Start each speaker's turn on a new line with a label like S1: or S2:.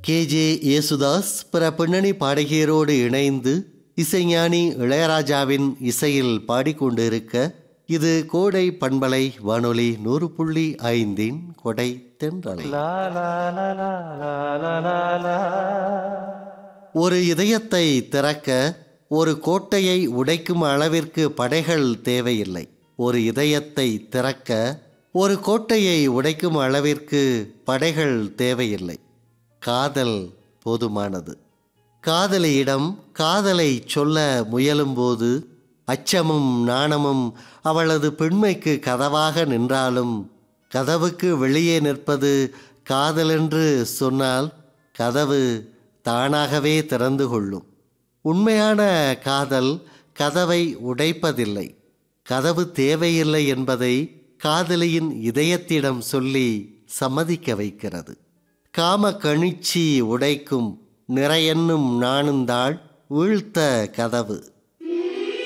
S1: K J Yesudas பிற பின்னணி பாடகியரோடு இணைந்து இசைஞானி இளையராஜாவின் இசையில் பாடிக்கொண்டிருக்க இது கோடை பண்பலை வானொலி நூறு புள்ளி ஐந்தின் கொடை தென்றலை ஒரு இதயத்தை திறக்க ஒரு கோட்டையை உடைக்கும் அளவிற்கு படைகள் தேவையில்லை ஒரு இதயத்தை திறக்க ஒரு கோட்டையை உடைக்கும் அளவிற்கு படைகள் தேவையில்லை காதல் போதுமானது காதலியிடம் காதலை சொல்ல முயலும்போது அச்சமும் நாணமும் அவளது பெண்மைக்கு கதவாக நின்றாலும் கதவுக்கு வெளியே நிற்பது காதலென்று சொன்னால் கதவு தானாகவே திறந்து கொள்ளும் உண்மையான காதல் கதவை உடைப்பதில்லை கதவு தேவையில்லை என்பதை காதலியின் இதயத்திடம் சொல்லி சம்மதிக்க வைக்கிறது காம கணிச்சி உடைக்கும் நிறையென்னும் நாணுந்தாள் வீழ்த்த கதவு